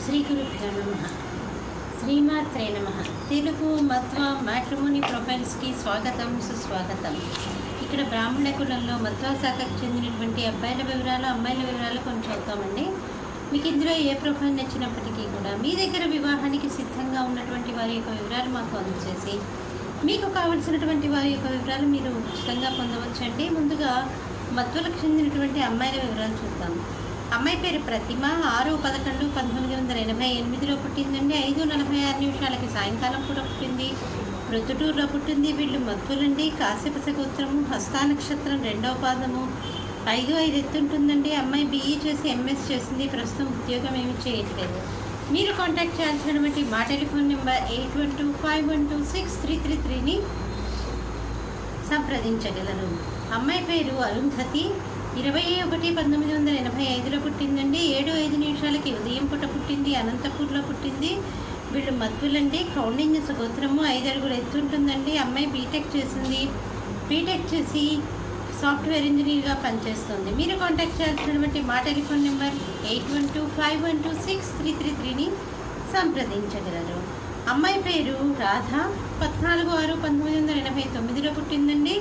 శ్రీ గురుభ్యో నమ శ్రీమాత్రే నమ తెలుగు మధ్వ మ్యాట్రిమోని ప్రొఫైల్స్కి స్వాగతం సుస్వాగతం ఇక్కడ బ్రాహ్మణ కులంలో మధ్వ శాఖకు చెందినటువంటి అబ్బాయిల వివరాలు అమ్మాయిల వివరాలు కొంచెం చూద్దామండి మీకు ఇందులో ఏ ప్రొఫైల్ నచ్చినప్పటికీ కూడా మీ దగ్గర వివాహానికి సిద్ధంగా ఉన్నటువంటి వారి యొక్క వివరాలు మాకు అందజేసి మీకు కావలసినటువంటి వారి యొక్క వివరాలు మీరు ఉచితంగా పొందవచ్చండి ముందుగా మధ్వలకు చెందినటువంటి అమ్మాయిల వివరాలు చూద్దాం అమ్మాయి పేరు ప్రతిమ ఆరు పదకొండు పంతొమ్మిది వందల ఎనభై ఎనిమిదిలో పుట్టిందండి ఐదు నలభై ఆరు నిమిషాలకి సాయంకాలం కూడా పుట్టింది ప్రొద్దుటూరులో పుట్టింది వీళ్ళు మధ్వులండి కాశ్యపస గోత్రము హస్తా నక్షత్రం రెండవ పాదము ఐదు ఐదు ఎత్తుంటుందండి అమ్మాయి బీఈ చేసి ఎంఎస్ చేసింది ప్రస్తుతం ఉద్యోగం ఏమి చేయట్లేదు మీరు కాంటాక్ట్ చేయాల్సినటువంటి మా telephone number eight one two five one two six three three త్రీని సంప్రదించగలరు అమ్మాయి పేరు అరుంధతి ఇరవై ఒకటి పంతొమ్మిది వందల ఎనభై ఐదులో పుట్టిందండి ఏడు ఐదు నిమిషాలకి ఉదయం పూట పుట్టింది అనంతపూర్లో పుట్టింది వీళ్ళు మధ్వులండి కౌండింగ్ గోత్రము ఐదు అడుగులు ఎత్తుంటుందండి అమ్మాయి బీటెక్ చేసింది బీటెక్ చేసి సాఫ్ట్వేర్ ఇంజనీర్గా పనిచేస్తుంది మీరు కాంటాక్ట్ చేయాల్సినటువంటి మా telephone number eight one two five one two six three three త్రీని సంప్రదించగలరు అమ్మాయి పేరు రాధ పద్నాలుగు ఆరు పంతొమ్మిది వందల ఎనభై తొమ్మిదిలో పుట్టిందండి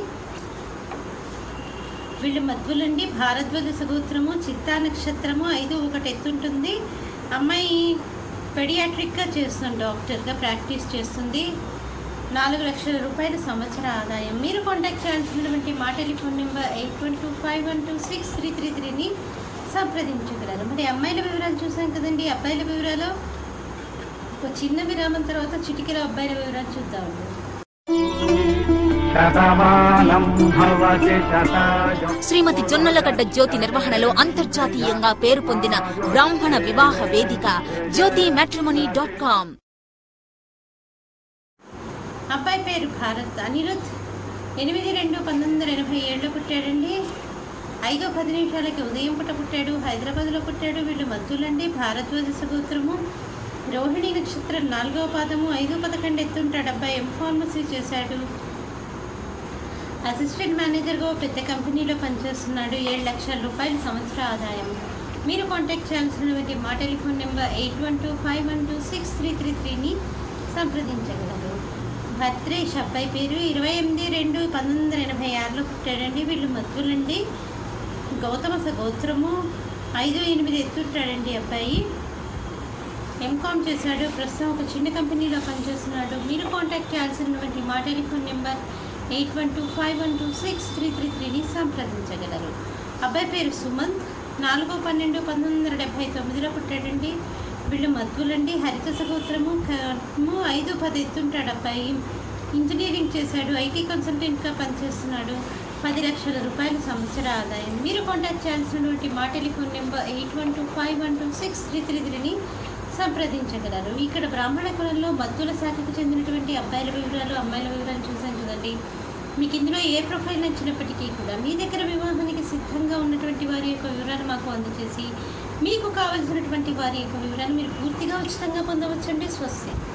వీళ్ళు మధ్వులండి భారద్వాజ సగోత్రము చిత్తా నక్షత్రము ఐదు ఒకటి ఎత్తుంటుంది అమ్మాయి పెడియాట్రిక్గా చేస్తుంది డాక్టర్గా ప్రాక్టీస్ చేస్తుంది నాలుగు లక్షల రూపాయల సంవత్సర ఆదాయం మీరు కాంటాక్ట్ చేయాల్సినటువంటి మా telephone number eight one two five one two six three three త్రీని సంప్రదించగలరు మరి అమ్మాయిల వివరాలు చూసాం కదండి అబ్బాయిల వివరాలు ఒక చిన్న విరామం తర్వాత చిటికెల అబ్బాయిల వివరాలు చూద్దామండి శతమానం భవతి శతాయు శ్రీమతి జొన్నలగడ్డ జ్యోతి నిర్వహణలో అంతర్జాతీయంగా పేరు పొందిన బ్రాహ్మణ వివాహ వేదిక జ్యోతి మ్యాట్రిమోనీ డాట్ కామ్ అబ్బాయి పేరు భారత్ అనిరుద్ ఎనిమిది రెండు పంతొమ్మిది వందల ఎనభై ఏడులో పుట్టాడండి ఐదో పది నిమిషాలకి ఉదయం పూట పుట్టాడు హైదరాబాద్లో పుట్టాడు వీళ్ళు మధ్యులండి భారద్వాజ సగోత్రము రోహిణి నక్షత్రం నాలుగవ పాదము ఐదు పదకొండు ఎత్తుంటాడు అబ్బాయి ఎం ఫార్మసీ చేశాడు అసిస్టెంట్ మేనేజర్గా ఓ పెద్ద కంపెనీలో పనిచేస్తున్నాడు ఏడు లక్షల రూపాయల సంవత్సర ఆదాయం మీరు కాంటాక్ట్ చేయాల్సినటువంటి మా telephone number eight one two five one two six three three త్రీని సంప్రదించగలరు భద్రేష్ అబ్బాయి పేరు ఇరవై ఎనిమిది రెండు పంతొమ్మిది వందల ఎనభై ఆరులో పుట్టాడండి వీళ్ళు మధ్యులండి గౌతమ గోత్రము ఐదు ఎనిమిది ఎత్తుంటాడండి అబ్బాయి ఎంకామ్ చేశాడు ప్రస్తుతం ఒక చిన్న కంపెనీలో పనిచేస్తున్నాడు మీరు కాంటాక్ట్ చేయాల్సినటువంటి మా telephone number eight one two five one two six three three త్రీని సంప్రదించగలరు అబ్బాయి పేరు సుమంత్ నాలుగు పన్నెండు పంతొమ్మిది వందల డెబ్భై తొమ్మిదిలో పుట్టాడండి వీళ్ళు మధ్వులండి హరిత సగోత్రము కము ఐదు పది ఎత్తుంటాడు అబ్బాయి ఇంజనీరింగ్ చేశాడు ఐటీ కన్సల్టెంట్గా పనిచేస్తున్నాడు పది లక్షల రూపాయల సంవత్సర ఆదాయం మీరు కాంటాక్ట్ చేయాల్సినటువంటి మా telephone number eight one two five one two six three three త్రీని సంప్రదించగలరు ఇక్కడ బ్రాహ్మణ కులంలో మద్దుల శాఖకు చెందినటువంటి అబ్బాయిల వివరాలు అమ్మాయిల వివరాలు చూసాం కదండి మీకు ఇందులో ఏ ప్రొఫైల్ నచ్చినప్పటికీ కూడా మీ దగ్గర వివాహానికి సిద్ధంగా ఉన్నటువంటి వారి యొక్క వివరాలు మాకు అందజేసి మీకు కావలసినటువంటి వారి యొక్క వివరాలు మీరు పూర్తిగా ఉచితంగా పొందవచ్చండి స్వస్తి